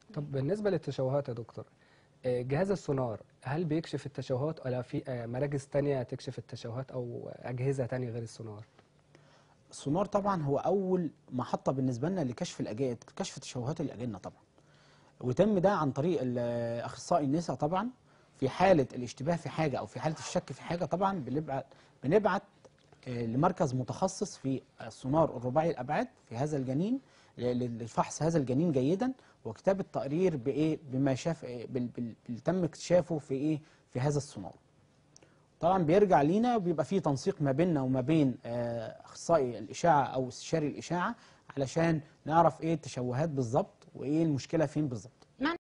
طب بالنسبة للتشوهات يا دكتور آه، جهاز السونار هل بيكشف التشوهات ولا في آه، مراكز تانية تكشف التشوهات أو أجهزة تانية غير السونار؟ السونار طبعا هو اول محطه بالنسبه لنا لكشف الاجهزه كشف تشوهات الاجنه طبعا ويتم ده عن طريق ال- اخصائي النساء طبعا في حاله الاشتباه في حاجه او في حاله الشك في حاجه طبعا بنبعت بنبعت آه، لمركز متخصص في السونار الرباعي الابعاد في هذا الجنين ل- لفحص هذا الجنين جيدا وكتابه تقرير بايه بما شاف آه، بال- بال- اللي تم اكتشافه في ايه في هذا السونار طبعا بيرجع لينا وبيبقى فيه تنسيق ما بيننا وما بين آه، اخصائي الاشاعه او استشاري الاشاعه علشان نعرف ايه التشوهات بالظبط وايه المشكله فين بالظبط